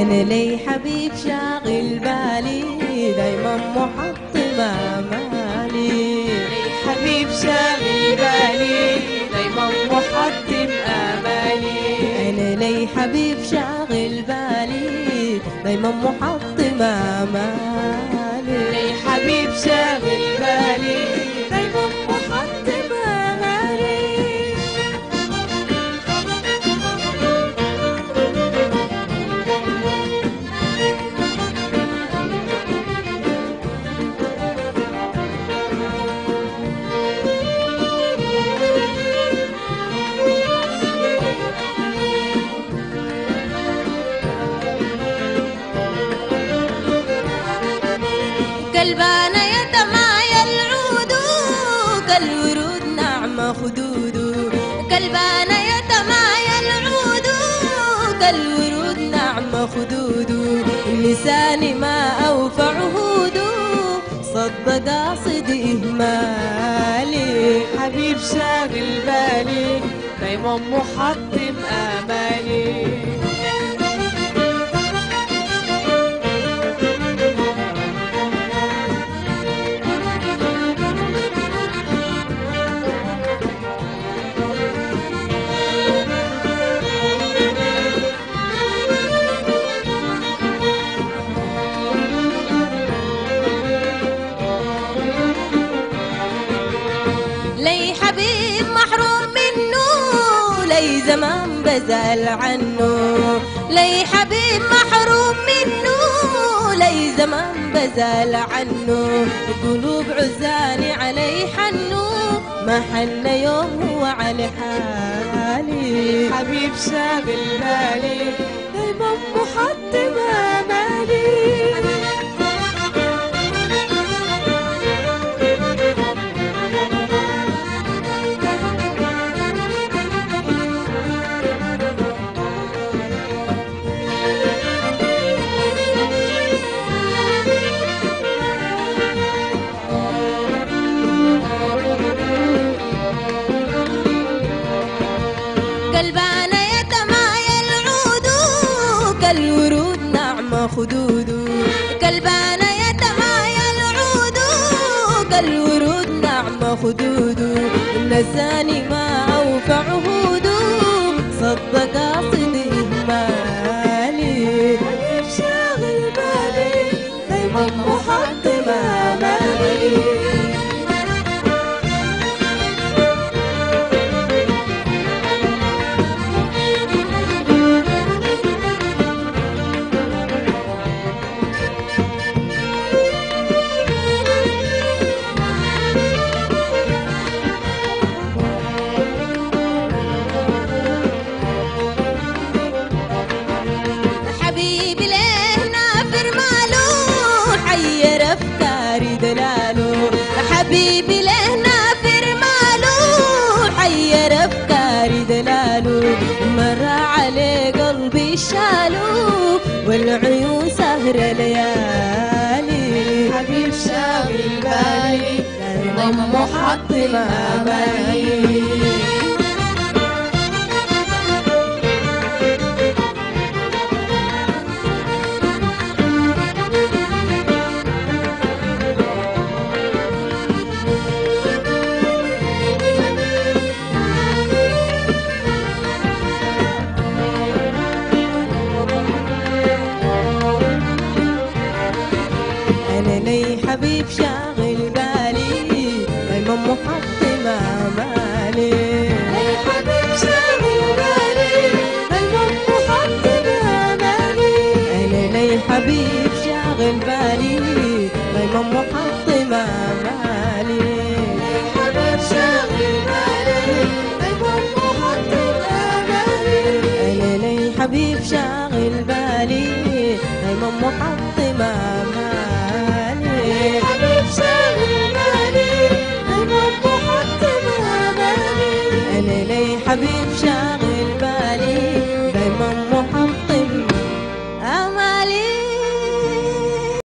أنا لي حبيب شاغل بالي دايما محطم آمالي حبيب شاغل بالي دايما محطم آمالي أنا لي حبيب شاغل بالي دايما محطم آمالي لي حبيب شاغل بالي دايما محطم آمالي قلبانا يتمايل العود كالورود نعم خدود قلبانا يتمايل العود كالورود نعم خدود اللسان ما أوفى عهود صد قاصد إهمالي حبيب شاغل بالي دايما محطم آمالي لي حبيب محروم منه لي زمان بزعل عنه لي حبيب محروم منه لي زمان بزعل عنه قلوب عزاني علي حنو ما حن يوم هو على حالي حبيب شاغل بالي دايما محطم آمالي قلبانا يتمايل عود كالورود نعم خدود قلبانا يتمايل عود كالورود نعم خدود نساني ما أوفى عهود صد قاصد إهمالي حبيب شاغل بالي دايما محطم آمالي حبيبي ليه نافر ماله حير افكاري دلاله حبيبي ليه نافر ماله حير افكاري دلاله مر عليه قلبي شالو والعيون سهرة ليالي حبيب شاغل بالي دايما محطم آمالي أنا لي حبيب شاغل بالي دايما محطم آمالي لي حبيب شاغل بالي دايما محطم آمالي أنا لي حبيب شاغل بالي دايما محطم آمالي حبيب شاغل بالي دايما محطم آمالي أنا لي حبيب شاغل بالي دايما محطم آمالي حبيب شاغل بالي دايما محطم آمالي أنا لي حبيب شاغل